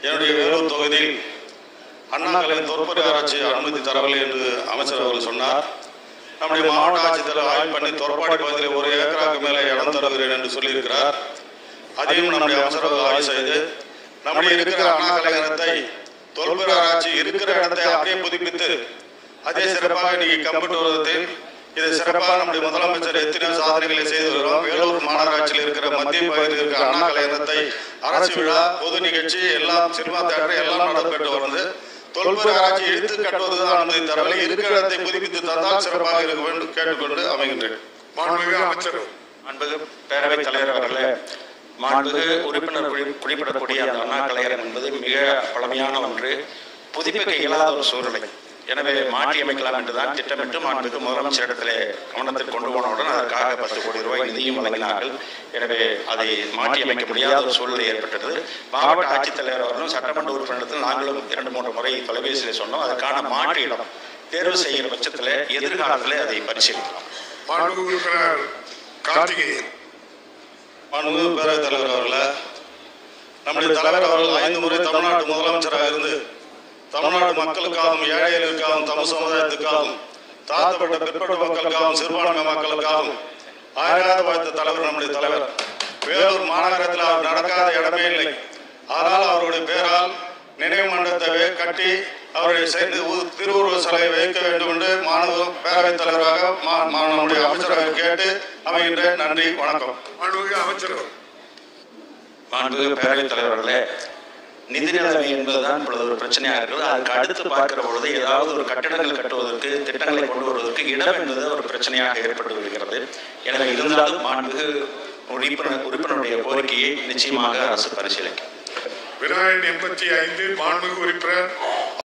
என்னுடைய வேலூர் தொகுதியில் அண்ணா கலைஞர் தொற்பரி ஆராய்ச்சி அனுமதி தரவில்லை என்று அமைச்சர் அவர்கள் சொன்னார் நம்முடைய மாவட்ட ஆட்சித்தலைவர் ஆய்வு பண்ணி தொற்பாடி பகுதியில் ஒரு ஏக்கராக்கு மேலே இடம் தருகிறேன் என்று சொல்லியிருக்கிறார் அதையும் நம்முடைய அமைச்சர் அவர்கள் ஆய்வு செய்து நம்முடைய இருக்கிற அண்ணா கலைஞரத்தை தொல்பெரு ஆராய்ச்சி இருக்கிற இடத்தை அப்படியே புதுப்பித்து அதே சிறப்பாக இன்னைக்கு கம்பிட்டு வருவதில் இதை சிறப்பாக நம்முடைய முதலமைச்சர் எத்தனையோ சாதனைகளை செய்து வருகிறோம் வேலூர் மாநகராட்சியில் இருக்கிற மத்திய பகுதியில் இருக்கிற அண்ணா கலைஞரத்தை அரசு விழா பொது நிகழ்ச்சி எல்லாம் சினிமா தேட்டர் எல்லாம் நடைபெற்று வருது தொல்பெரு ஆராய்ச்சி எடுத்து கட்டுவதுதான் அனுமதி தரவில்லை இருக்கிற இடத்தை புதுப்பித்து தந்தால் சிறப்பாக இருக்க வேண்டும் கேட்டுக்கொண்டு அமைகின்றேன் மாண்புமிகு அமைச்சர் மாண்புமிகு பேரவைத் தலைவர் அவர்களே மாண்புமிகு உறுப்பினர் குறி- குறிப்பிடக்கூடிய அந்த அண்ணா கலையரங்கம் என்பது மிக பழமையான ஒன்று புதுப்பிக்க இயலாத ஒரு சூழ்நிலை எனவே மாற்றி அமைக்கலாம் என்றுதான் திட்டமிட்டு மாண்புமிகு முதலமைச்சரிடத்திலே கவனத்தில் கொண்டு போனவுடன் அதற்காக பத்து கோடி ரூபாய் நிதியும் வழங்கினார்கள் எனவே அதை மாற்றி அமைக்க முடியாத ஒரு சூழ்நிலை ஏற்பட்டது மாவட்ட ஆட்சித்தலைவர் அவர்களும் சட்டமன்ற உறுப்பினரிடத்தில் நாங்களும் இரண்டு மூன்று முறை தொலைபேசியில் சொன்னோம் அதற்கான மாற்று இடம் தேர்வு செய்கிற பட்சத்தில் எதிர்காலத்தில் அதை பரிசீலிக்கலாம் மாண்புமிகு உறுப்பினர் கார்த்திகேயன் மாண்புமிகு பேரவைத் தலைவர் அவர்களே நம்முடைய தலைவர் அவர்கள் ஐந்து முறை தமிழ்நாட்டு முதலமைச்சராக இருந்து தமிழ்நாடு மக்களுக்காகவும் ஏழைகளுக்காகவும் தமிழ் சமுதாயத்துக்காகவும் தாழ்த்தப்பட்ட பிற்பட்ட மக்களுக்காகவும் சிறுபான்மை மக்களுக்காகவும் ஆயிராத வாய்த்த தலைவர் நம்முடைய தலைவர் வேலூர் மாநகரத்தில் அவர் நடக்காத இடமே இல்லை ஆனால் அவருடைய பேரால் நினைவு மண்டபத்தை கட்டி அவருடைய சேர்ந்து உ- திருவுருவ சிலை வைக்க வேண்டும் என்று மாணவ பேரவைத் தலைவராக மா- மா- நம்முடைய அமைச்சரவை கேட்டு அமைகின்றேன் நன்றி வணக்கம் மாண்புமிகு அமைச்சர் மாண்புமிகு பேரவைத் தலைவர்களே நிதி நிலைமை என்பதுதான் இப்பொழுது ஒரு பிரச்சனையாக இருக்கிறது அதுக்கு அடுத்து பார்க்கிற பொழுது ஏதாவது ஒரு கட்டிடங்கள் கட்டுவதற்கு திட்டங்களை கொண்டு வருவதற்கு இடம் என்பது ஒரு பிரச்சனையாக ஏற்பட்டு வருகிறது எனவே இருந்தாலும் மாண்புமிகு உறுப்பினர் உறுப்பினருடைய கோரிக்கையை நிச்சயமாக அரசு பரிசீலிக்கும் விநாயகன் எண்பத்தி ஐந்து மாண்புமிகு உறுப்பினர்